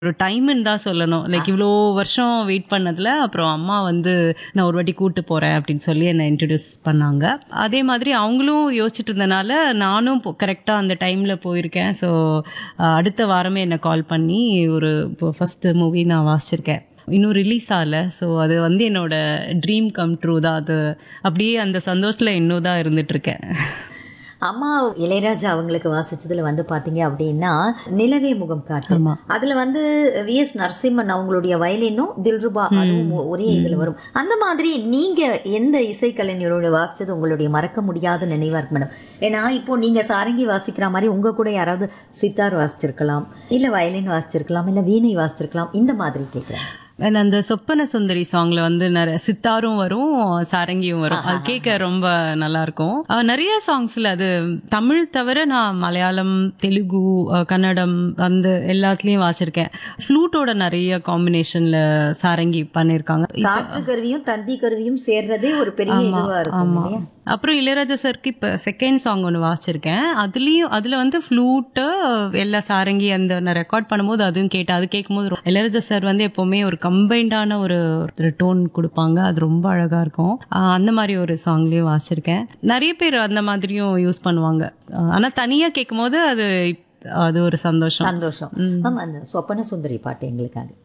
ஒரு டைம்னு தான் சொல்லணும் லைக் இவ்வளோ வருஷம் வெயிட் பண்ணதுல அப்புறம் அம்மா வந்து நான் ஒரு வாட்டி கூட்டு போறேன் அப்படின்னு சொல்லி என்னை இன்ட்ரடியூஸ் பண்ணாங்க அதே மாதிரி அவங்களும் யோசிச்சுட்டு இருந்தனால நானும் கரெக்டாக அந்த டைம்ல போயிருக்கேன் ஸோ அடுத்த வாரமே என்னை கால் பண்ணி ஒரு ஃபர்ஸ்ட் மூவி நான் வாசிச்சிருக்கேன் இன்னும் ரிலீஸ் ஆகல ஸோ அது வந்து என்னோட ட்ரீம் கம் ட்ரூ தான் அது அப்படியே அந்த சந்தோஷத்தில் இன்னும் தான் இருந்துட்டு இருக்கேன் அம்மா இளையராஜா அவங்களுக்கு வாசிச்சதுல வந்து பாத்தீங்க அப்படின்னா நிலவே முகம் காட்டு ஆமா. அதுல வந்து வி எஸ் நரசிம்மன் அவங்களுடைய வயலினும் தில்ருபா அதுவும் ஒ- ஒரே இதுல வரும் அந்த மாதிரி நீங்க எந்த இசைக்கலைஞரோட வாசிச்சது உங்களுடைய மறக்க முடியாத நினைவா இருக்கு மேடம் ஏன்னா இப்போ நீங்க சாரங்கி வாசிக்கிற மாதிரி உங்க கூட யாராவது சித்தார் வாசிச்சிருக்கலாம் இல்ல வயலின் வாசிச்சிருக்கலாம் இல்ல வீணை வாசிச்சிருக்கலாம் இந்த மாதிரி கேக்குறேன் And அந்த சொப்பன சுந்தரி சாங்ல வந்து நிறைய சித்தாரும் வரும் சாரங்கியும் வரும் அது கேட்க ரொம்ப நல்லா இருக்கும் அஹ் நிறைய சாங்ஸ்ல அது தமிழ் தவிர நான் மலையாளம் தெலுங்கு அஹ் கன்னடம் அந்த எல்லாத்துலயும் வாசிச்சிருக்கேன் ஃப்ளூட்டோட நிறைய காம்பினேஷன்ல சாரங்கி பண்ணிருக்காங்க காற்று கருவியும் தந்தி கருவியும் சேர்றதே ஒரு பெரிய இதுவா இருக்கும் ஆமா இல்லையா அப்புறம் இளையராஜா சருக்கு இப்ப செகண்ட் சாங் ஒன்று வாசிச்சிருக்கேன் அதுலயும் அதுல வந்து ஃப்ளூட்டு எல்லா சாரங்கி அந்த நான் ரெக்கார்ட் பண்ணும்போது அதுவும் கேட்டேன் அது கேட்கும்போது ரொ- இளையராஜா சார் வந்து எப்பவுமே ஒரு கம்பைண்டான ஒரு டோன் கொடுப்பாங்க அது ரொம்ப அழகா இருக்கும் ஆஹ் அந்த மாதிரி ஒரு சாங்லயும் வாசிச்சிருக்கேன் நிறைய பேர் அந்த மாதிரியும் யூஸ் பண்ணுவாங்க ஆஹ் ஆனா தனியா கேட்கும்போது அது அது ஒரு சந்தோஷம் சந்தோஷம் ஆமா அந்த சொப்பன சுந்தரி பாட்டு எங்களுக்காக